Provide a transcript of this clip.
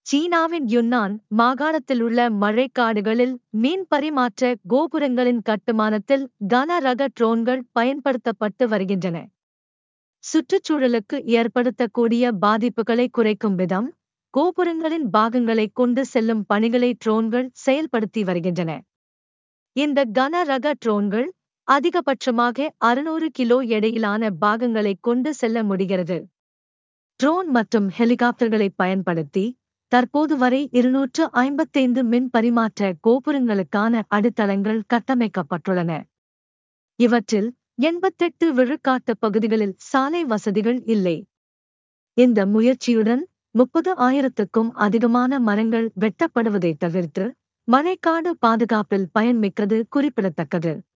சீனாவின் யுன்னான் மாகாணத்திலுள்ள மழைக்காடுகளில் மீன் பரிமாற்ற கோபுரங்களின் கட்டுமானத்தில் கனரக ட்ரோன்கள் பயன்படுத்தப்பட்டு வருகின்றன சுற்றுச்சூழலுக்கு ஏற்படுத்தக்கூடிய பாதிப்புகளை குறைக்கும் விதம் கோபுரங்களின் பாகங்களை கொண்டு செல்லும் பணிகளை ட்ரோன்கள் செயல்படுத்தி வருகின்றன இந்த கனரக ட்ரோன்கள் அதிகபட்சமாக அறுநூறு கிலோ எடையிலான பாகங்களை கொண்டு செல்ல முடிகிறது ட்ரோன் மற்றும் ஹெலிகாப்டர்களை பயன்படுத்தி தற்போது வரை இருநூற்று ஐம்பத்தைந்து மின் பரிமாற்ற கோபுரங்களுக்கான அடித்தளங்கள் கட்டமைக்கப்பட்டுள்ளன இவற்றில் எண்பத்தெட்டு விழுக்காட்டு பகுதிகளில் சாலை வசதிகள் இல்லை இந்த முயற்சியுடன் முப்பது ஆயிரத்துக்கும் அதிகமான மரங்கள் வெட்டப்படுவதை தவிர்த்து மழைக்காடு பாதுகாப்பில் பயன்மிக்கது குறிப்பிடத்தக்கது